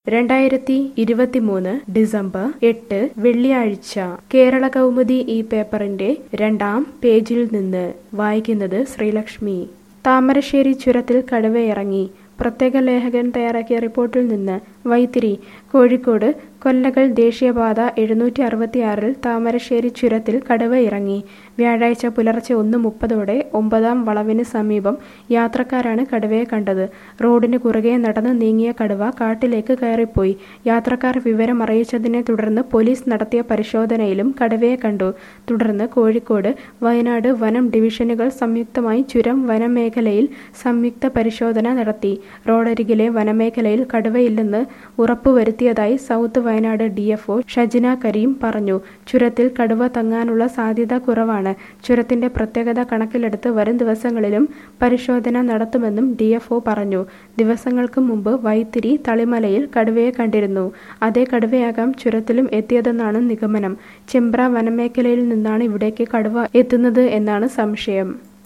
രണ്ടായിരത്തി ഇരുപത്തിമൂന്ന് ഡിസംബർ എട്ട് വെള്ളിയാഴ്ച കേരള കൗമുദി ഈ പേപ്പറിന്റെ രണ്ടാം പേജിൽ നിന്ന് വായിക്കുന്നത് ശ്രീലക്ഷ്മി താമരശ്ശേരി ചുരത്തിൽ കടുവയിറങ്ങി പ്രത്യേക ലേഖകൻ തയ്യാറാക്കിയ റിപ്പോർട്ടിൽ നിന്ന് വൈത്തിരി കോഴിക്കോട് കൊല്ലകൾ ദേശീയപാത എഴുന്നൂറ്റി അറുപത്തിയാറിൽ താമരശ്ശേരി ചുരത്തിൽ കടുവ ഇറങ്ങി വ്യാഴാഴ്ച പുലർച്ചെ ഒന്ന് മുപ്പതോടെ ഒമ്പതാം വളവിന് സമീപം യാത്രക്കാരാണ് കടുവയെ കണ്ടത് റോഡിന് കുറുകെ നടന്ന് നീങ്ങിയ കടുവ കാട്ടിലേക്ക് കയറിപ്പോയി യാത്രക്കാർ വിവരം അറിയിച്ചതിനെ തുടർന്ന് പോലീസ് നടത്തിയ പരിശോധനയിലും കടുവയെ കണ്ടു തുടർന്ന് കോഴിക്കോട് വയനാട് വനം ഡിവിഷനുകൾ സംയുക്തമായി ചുരം വനമേഖലയിൽ സംയുക്ത പരിശോധന നടത്തി റോഡരികിലെ വനമേഖലയിൽ കടുവയില്ലെന്ന് ഉറപ്പുവരുത്തിയതായി സൗത്ത് വയനാട് ഡിഎഫ്ഒ ഷജിന കരീം പറഞ്ഞു ചുരത്തിൽ കടുവ തങ്ങാനുള്ള സാധ്യത കുറവാണ് ചുരത്തിന്റെ പ്രത്യേകത കണക്കിലെടുത്ത് വരും ദിവസങ്ങളിലും പരിശോധന നടത്തുമെന്നും ഡിഎഫ്ഒ പറഞ്ഞു ദിവസങ്ങൾക്ക് മുമ്പ് വൈത്തിരി തളിമലയിൽ കടുവയെ കണ്ടിരുന്നു അതേ കടുവയാകാം ചുരത്തിലും എത്തിയതെന്നാണ് നിഗമനം ചെമ്പ്ര വനമേഖലയിൽ നിന്നാണ് ഇവിടേക്ക് കടുവ എത്തുന്നത് എന്നാണ് സംശയം